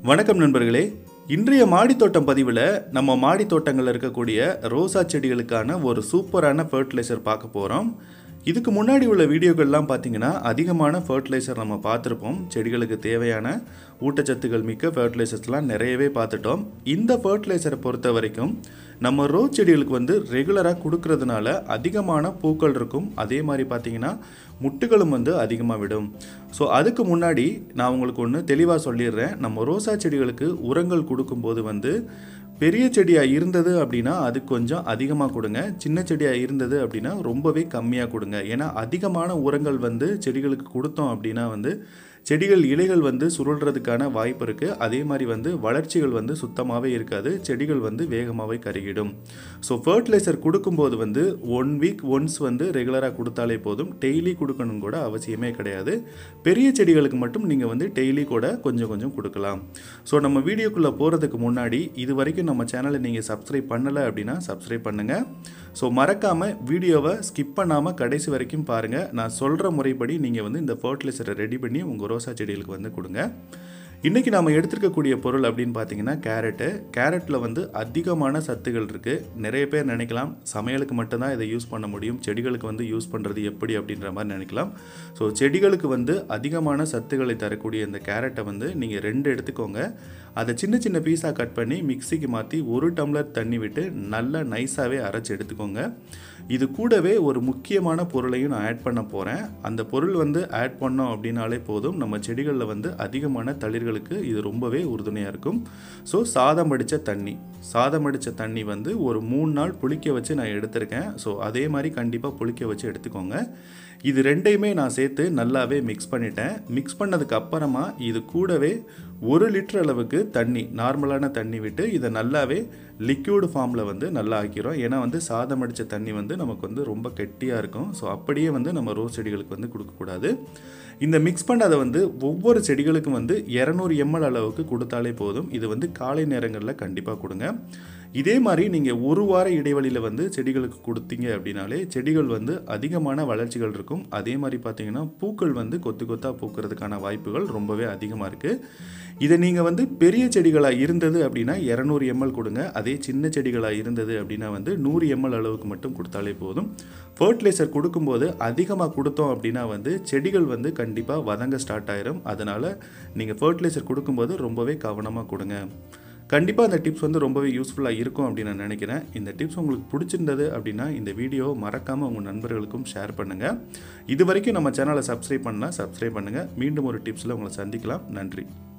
வணக்கம் நண்பர்களே இன்றைய மாடித்தோட்டம் பதிவில் நம்ம மாடித்தோட்டங்களில் இருக்கக்கூடிய ரோசா செடிகளுக்கான ஒரு சூப்பரான ஃபர்டிலைசர் பார்க்க போகிறோம் இதுக்கு முன்னாடி உள்ள வீடியோக்கள்லாம் பார்த்தீங்கன்னா அதிகமான ஃபர்டிலைசர் நம்ம பார்த்துருப்போம் செடிகளுக்கு தேவையான ஊட்டச்சத்துக்கள் மிக்க ஃபர்டிலைசர்ஸ்லாம் நிறையவே பார்த்துட்டோம் இந்த ஃபர்டிலைசரை பொறுத்த வரைக்கும் நம்ம ரோஸ் செடிகளுக்கு வந்து ரெகுலராக கொடுக்கறதுனால அதிகமான பூக்கள் இருக்கும் அதே மாதிரி பார்த்தீங்கன்னா முட்டுகளும் வந்து அதிகமாக விடும் ஸோ அதுக்கு முன்னாடி நான் உங்களுக்கு ஒன்று தெளிவாக சொல்லிடுறேன் நம்ம ரோசா செடிகளுக்கு உரங்கள் கொடுக்கும்போது வந்து பெரிய செடியாக இருந்தது அப்படின்னா அது கொஞ்சம் அதிகமாக கொடுங்க சின்ன செடியாக இருந்தது அப்படின்னா ரொம்பவே கம்மியாக கொடுங்க ஏன்னா அதிகமான உரங்கள் வந்து செடிகளுக்கு கொடுத்தோம் அப்படின்னா வந்து செடிகள் இலைகள் வந்து சுருள்றதுக்கான வாய்ப்பு இருக்குது அதே மாதிரி வந்து வளர்ச்சிகள் வந்து சுத்தமாகவே இருக்காது செடிகள் வந்து வேகமாகவே கருகிடும் ஸோ ஃபர்டிலைசர் கொடுக்கும்போது வந்து ஒன் வீக் ஒன்ஸ் வந்து ரெகுலராக கொடுத்தாலே போதும் டெய்லி கொடுக்கணும் கூட அவசியமே கிடையாது பெரிய செடிகளுக்கு மட்டும் நீங்கள் வந்து டெய்லி கூட கொஞ்சம் கொஞ்சம் கொடுக்கலாம் ஸோ நம்ம வீடியோக்குள்ளே போகிறதுக்கு முன்னாடி இது வரைக்கும் நம்ம சேனலை நீங்கள் சப்ஸ்கிரைப் பண்ணலை அப்படின்னா சப்ஸ்கிரைப் பண்ணுங்கள் ஸோ மறக்காமல் வீடியோவை ஸ்கிப் பண்ணாமல் கடைசி வரைக்கும் பாருங்கள் நான் சொல்கிற முறைப்படி நீங்கள் வந்து இந்த ஃபர்டிலைசரை ரெடி பண்ணி உங்கள் ரோசா செடிகளுக்கு வந்து கொடுங்க இன்றைக்கி நாம் எடுத்துருக்கக்கூடிய பொருள் அப்படின்னு பார்த்தீங்கன்னா கேரட்டு கேரட்டில் வந்து அதிகமான சத்துகள் இருக்குது நிறைய பேர் நினைக்கலாம் சமையலுக்கு மட்டும்தான் இதை யூஸ் பண்ண முடியும் செடிகளுக்கு வந்து யூஸ் பண்ணுறது எப்படி அப்படின்ற மாதிரி நினைக்கலாம் ஸோ செடிகளுக்கு வந்து அதிகமான சத்துக்களை தரக்கூடிய இந்த கேரட்டை வந்து நீங்கள் ரெண்டு எடுத்துக்கோங்க அதை சின்ன சின்ன பீஸாக கட் பண்ணி மிக்சிக்கு மாற்றி ஒரு டம்ளர் தண்ணி விட்டு நல்லா நைஸாகவே அரைச்சி எடுத்துக்கோங்க இது கூடவே ஒரு முக்கியமான பொருளையும் நான் ஆட் பண்ண போகிறேன் அந்த பொருள் வந்து ஆட் பண்ணோம் அப்படின்னாலே போதும் நம்ம செடிகளில் வந்து அதிகமான தளிர்களுக்கு இது ரொம்பவே உறுதுணையாக இருக்கும் ஸோ சாதம் அடித்த தண்ணி சாதம் அடித்த தண்ணி வந்து ஒரு மூணு நாள் புளிக்க வச்சு நான் எடுத்திருக்கேன் ஸோ அதே மாதிரி கண்டிப்பாக புளிக்க வச்சு எடுத்துக்கோங்க இது ரெண்டையுமே நான் சேர்த்து நல்லாவே மிக்ஸ் பண்ணிட்டேன் மிக்ஸ் பண்ணதுக்கு அப்புறமா இது கூடவே ஒரு லிட்டர் அளவுக்கு தண்ணி நார்மலான தண்ணி விட்டு இதை நல்லாவே லிக்யூடு ஃபார்மில் வந்து நல்லா ஆக்கிறோம் ஏன்னா வந்து சாதம் அடித்த தண்ணி வந்து நமக்கு வந்து ரொம்ப கெட்டியாக இருக்கும் ஸோ அப்படியே வந்து நம்ம ரோஸ் செடிகளுக்கு வந்து கொடுக்கக்கூடாது இந்த மிக்ஸ் பண்ணதை வந்து ஒவ்வொரு செடிகளுக்கும் வந்து இரநூறு எம்எல் அளவுக்கு கொடுத்தாலே போதும் இது வந்து காலை நேரங்களில் கண்டிப்பாக கொடுங்க இதே மாதிரி நீங்கள் ஒரு வார இடைவெளியில் வந்து செடிகளுக்கு கொடுத்தீங்க அப்படின்னாலே செடிகள் வந்து அதிகமான வளர்ச்சிகள் இருக்கும் அதே மாதிரி பார்த்தீங்கன்னா பூக்கள் வந்து கொத்து கொத்தாக பூக்கிறதுக்கான வாய்ப்புகள் ரொம்பவே அதிகமாக இருக்குது இதை நீங்கள் வந்து பெரிய செடிகளாக இருந்தது அப்படின்னா இரநூறு எம்எல் கொடுங்க அதே சின்ன செடிகளாக இருந்தது அப்படின்னா வந்து நூறு எம்எல் அளவுக்கு மட்டும் கொடுத்தாலே போதும் ஃபர்டிலைசர் கொடுக்கும்போது அதிகமாக கொடுத்தோம் அப்படின்னா வந்து செடிகள் வந்து கண்டிப்பாக வதங்க ஸ்டார்ட் ஆயிரும் அதனால் நீங்கள் ஃபர்டிலைசர் கொடுக்கும்போது ரொம்பவே கவனமாக கொடுங்க கண்டிப்பாக அந்த டிப்ஸ் வந்து ரொம்பவே யூஸ்ஃபுல்லாக இருக்கும் அப்படின்னு நான் நினைக்கிறேன் இந்த டிப்ஸ் உங்களுக்கு பிடிச்சிருந்தது அப்படின்னா இந்த வீடியோ மறக்காமல் உங்கள் நண்பர்களுக்கும் ஷேர் பண்ணுங்கள் இது வரைக்கும் நம்ம சேனலை சப்ஸ்கிரைப் பண்ணால் சப்ஸ்கிரைப் பண்ணுங்கள் மீண்டும் ஒரு டிப்ஸில் உங்களை சந்திக்கலாம் நன்றி